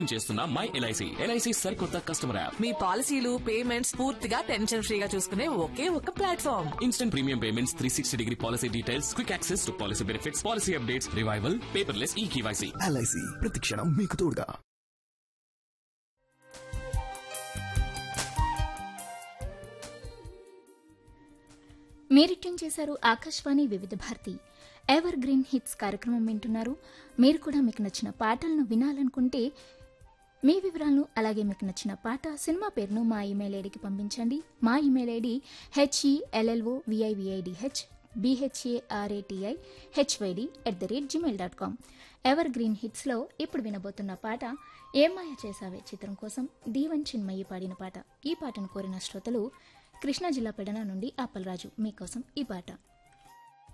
చేస్తున్న my LIC LIC సరికొత్త customer app మీ పాలసీలు పేమెంట్స్ పూర్తిగా టెన్షన్ ఫ్రీగా చూసుకునే ఒకే ఒక platform instant premium payments three sixty degree policy details quick access to policy benefits policy updates revival paperless e KYC LIC ప్రతిక్షణం మీకు తోడుగా మీరిటన్ చేశారు ఆకాశవాణి వివిధ భారతి ఎవర్ గ్రీన్ హిట్స్ కార్యక్రమం వింటున్నారు మీరు కూడా మీకు నచ్చిన పాటలను వినాలనుకుంటే మీ వివరాలను అలాగే మీకు నచ్చిన పాట సినిమా పేరును మా ఇమెయిల్ ఐడికి పంపించండి మా email ID HELLO విఐవిఐడిహెచ్ BHARATI HYD at the rate Gmail dot com ever green హిట్స్లో ఇప్పుడు వినబోతున్న పాట ఏమాయ చేసావే చిత్రం కోసం దీవన్ చిన్మయ్యి పాడిన పాట ఈ పాటను కోరిన శ్రోతలు కృష్ణా జిల్లా పెడన నుండి ఆపల్రాజు మీకోసం ఈ పాట